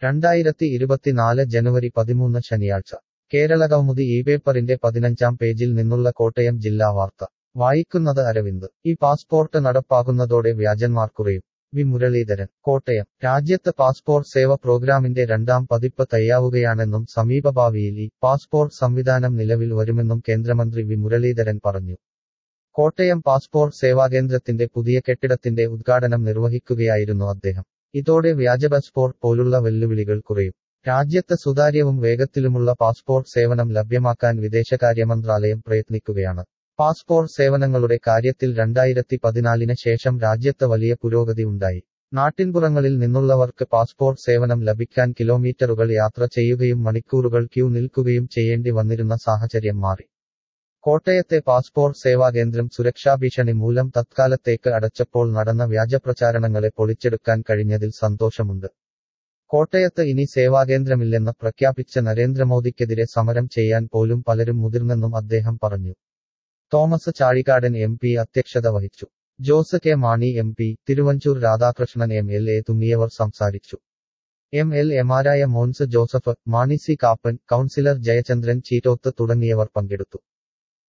രണ്ടായിരത്തി ഇരുപത്തിനാല് ജനുവരി പതിമൂന്ന് ശനിയാഴ്ച കേരളകൗമുദി ഈ പേപ്പറിന്റെ പതിനഞ്ചാം പേജിൽ നിന്നുള്ള കോട്ടയം ജില്ലാ വാർത്ത വായിക്കുന്നത് അരവിന്ദ് ഈ പാസ്പോർട്ട് നടപ്പാകുന്നതോടെ വ്യാജന്മാർ കുറയും വി മുരളീധരൻ കോട്ടയം രാജ്യത്ത് പാസ്പോർട്ട് സേവ പ്രോഗ്രാമിന്റെ രണ്ടാം പതിപ്പ് തയ്യാവുകയാണെന്നും സമീപഭാവിയിൽ ഈ പാസ്പോർട്ട് സംവിധാനം നിലവിൽ വരുമെന്നും കേന്ദ്രമന്ത്രി വി മുരളീധരൻ പറഞ്ഞു കോട്ടയം പാസ്പോർട്ട് സേവാകേന്ദ്രത്തിന്റെ പുതിയ കെട്ടിടത്തിന്റെ ഉദ്ഘാടനം നിർവഹിക്കുകയായിരുന്നു അദ്ദേഹം ഇതോടെ വ്യാജ പാസ്പോർട്ട് പോലുള്ള വെല്ലുവിളികൾ കുറയും രാജ്യത്ത് സുതാര്യവും വേഗത്തിലുമുള്ള പാസ്പോർട്ട് സേവനം ലഭ്യമാക്കാൻ വിദേശകാര്യ മന്ത്രാലയം പ്രയത്നിക്കുകയാണ് പാസ്പോർട്ട് സേവനങ്ങളുടെ കാര്യത്തിൽ രണ്ടായിരത്തി പതിനാലിന് ശേഷം രാജ്യത്ത് വലിയ പുരോഗതി ഉണ്ടായി നാട്ടിൻപുറങ്ങളിൽ നിന്നുള്ളവർക്ക് പാസ്പോർട്ട് സേവനം ലഭിക്കാൻ കിലോമീറ്ററുകൾ യാത്ര ചെയ്യുകയും മണിക്കൂറുകൾ ക്യൂ നിൽക്കുകയും ചെയ്യേണ്ടി വന്നിരുന്ന സാഹചര്യം മാറി കോട്ടയത്തെ പാസ്പോർട്ട് സേവാകേന്ദ്രം സുരക്ഷാഭീഷണി മൂലം തത്കാലത്തേക്ക് അടച്ചപ്പോൾ നടന്ന വ്യാജപ്രചാരണങ്ങളെ പൊളിച്ചെടുക്കാൻ കഴിഞ്ഞതിൽ സന്തോഷമുണ്ട് കോട്ടയത്ത് ഇനി സേവാകേന്ദ്രമില്ലെന്ന് പ്രഖ്യാപിച്ച നരേന്ദ്രമോദിക്കെതിരെ സമരം ചെയ്യാൻ പോലും പലരും മുതിർന്നെന്നും അദ്ദേഹം പറഞ്ഞു തോമസ് ചാഴികാടൻ എം പി അധ്യക്ഷത വഹിച്ചു Jose K Mani M P Thiruvanchoor Radhakrishnan M L A തുടങ്ങിയവർ സംസാരിച്ചു എം എൽ എമാരായ മോൻസ് ജോസഫ് മാണി സി കാപ്പൻ കൗൺസിലർ ജയചന്ദ്രൻ ചീറ്റോത്ത് തുടങ്ങിയവർ പങ്കെടുത്തു